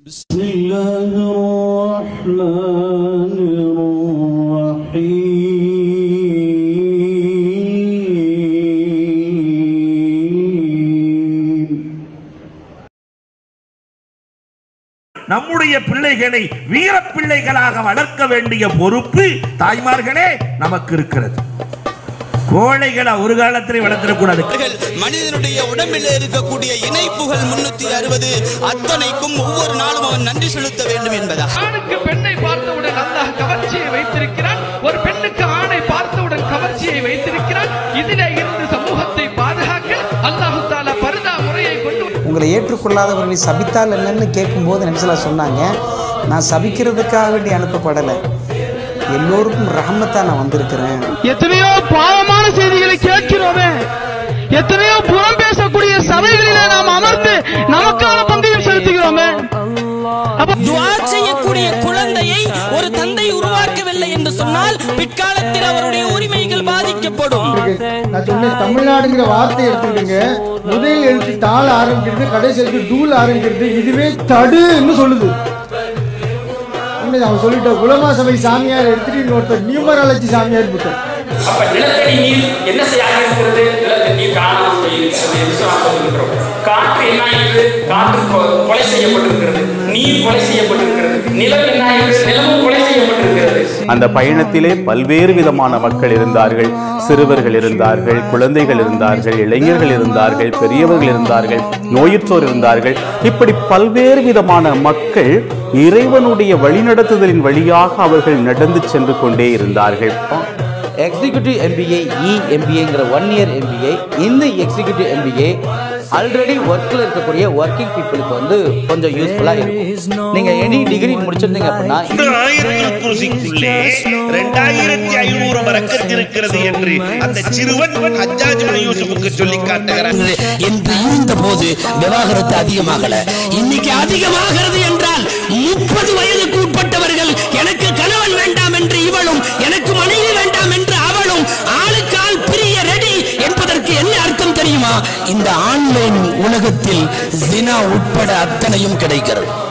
بسم الله الرحمن الرحيم நம்முடைய பிள்ளைகளை வீர பிள்ளைகளாக வளர்க்க வேண்டிய பொறுப்பு தாய்மார்களே நமக்கு இருக்கிறது கோழைகளை ஒரு காலத்திலே வளர்த்திடக்கூடாது அவர்கள் மனிதனுடைய உடம்பில் இருக்கக்கூடிய இணைப்புகள் முன்னூத்தி அறுபது அத்தனைக்கும் ஒவ்வொரு நாளும் அவன் நன்றி செலுத்த வேண்டும் என்பதா ஆணுக்கு பெண்ணை பார்த்தவுடன் அல்லாஹ் கவர்ச்சியை வைத்திருக்கிறான் ஒரு பெண்ணுக்கு ஆணை பார்த்தவுடன் கவர்ச்சியை வைத்திருக்கிறான் இதிலே இருந்து சமூகத்தை பாதுகாக்க அல்லாஹு தாலா பருதா முறையை கொண்டு வந்து- உங்களை ஏற்றுக்கொள்ளாதவர்களை சபித்தால் என்னன்னு கேட்கும்போது நபிசல்லா சொன்னாங்க நான் சபிக்கிறதுக்காக வேண்டி அனுப்பப்படலை எல்லோருக்கும் ரஹமத்தா நான் வந்திருக்கிறேன் எத்தனையோ பாவமான செய்திகளை கேட்கிறோமே எத்தனையோ புறம் பேசக்கூடிய சபைகளிலே நாம் அமர்ந்து நமக்கான பங்கையும் செலுத்துகிறோமே அப்ப துஆ செய்யக்கூடிய குழந்தையை ஒரு தந்தை உருவாக்கவில்லை என்று சொன்னால் பிற்காலத்தில் அவருடைய உரிமைகள் பாதிக்கப்படும் நான் சொன்னேன் தமிழ்நாடுங்கிற வார்த்தை எடுத்துக்கிட்டுங்க முதல் எழுத்து தாள் ஆரம்பிக்கிறது கடைசி எழுத்து டூல் ஆரம்பிக்கிறது இதுவே தடுன்னு சொல்லுது உண்மை அவன் சொல்லிட்டோம் குலமா சபை சாமியார் எடுத்துட்டு ஒருத்தர் நியூமராலஜி சாமியார் போட்டார் அப்ப நிலத்தடி நீர் என்ன செய்ய ஆரம்பிக்கிறது நிலத்தடி நீர் காணாமல் போயிருக்கிறது என்று நாம் சொல்லுகின்றோம் காற்று என்ன ஆயிற்று காற்று கொ- கொலை செய்யப்பட்டிருக்கிறது நீர் கொலை செய்யப்பட்டிருக்கிறது நிலம் என்ன ஆயிற்று நிலமும் கொலை செய்யப்பட்டிருக்கிறது அந்த பயணத்திலே பல்வேறு விதமான மக்கள் இருந்தார்கள் சிறுவர்கள் இருந்தார்கள் குழந்தைகள் இருந்தார்கள் இளைஞர்கள் இருந்தார்கள் பெரியவர்கள் இருந்தார்கள் நோயுற்றோர் இருந்தார்கள் இப்படி பல்வேறு விதமான மக்கள் இறைவனுடைய வழிநடத்துதலின் வழியாக அவர்கள் நடந்து சென்று கொண்டே இருந்தார்கள் எக்ஸிக்யூட்டிவ் எம்பிஏ இ எம்பிஏங்கிற ஒன் இயர் எம்பிஏ இந்த எக்ஸிக்யூட்டிவ் எம்பிஏ ஆல்ரெடி ஒர்க்கில் இருக்கக்கூடிய ஒர்க்கிங் பீப்புளுக்கு வந்து கொஞ்சம் யூஸ்ஃபுல்லாக இருக்கும் நீங்கள் எனி டிகிரி முடிச்சிருந்தீங்க அப்படின்னா ஆயிரத்தில் குருசிக்குள்ளே இரண்டாயிரத்தி ஐநூறு மரக்கத்து இருக்கிறது என்று அந்த சிறுவன் ஹஜ்ஜாஜ் இப்னு யூசுஃபுக்கு சொல்லி காட்டுகிறார் என்று இருந்த போது விவாகரத்து அதிகமாகல இன்னைக்கு அதிகமாகிறது என்றால் முப்பது வயதுக்கு உட்பட்டவர்கள் எனக்கு கணவன் வேண்டாம் என்று இவளும் எனக்கு மனைவி வேண்டாம் என்று அவளும் ஆளுக்கு ஆள் பிரிய ரெடி என்பதற்கு என்ன அர்த்தம் தெரியுமா இந்த ஆன்லைன் உலகத்தில் ஜினா உட்பட அத்தனையும் கிடைக்கிறது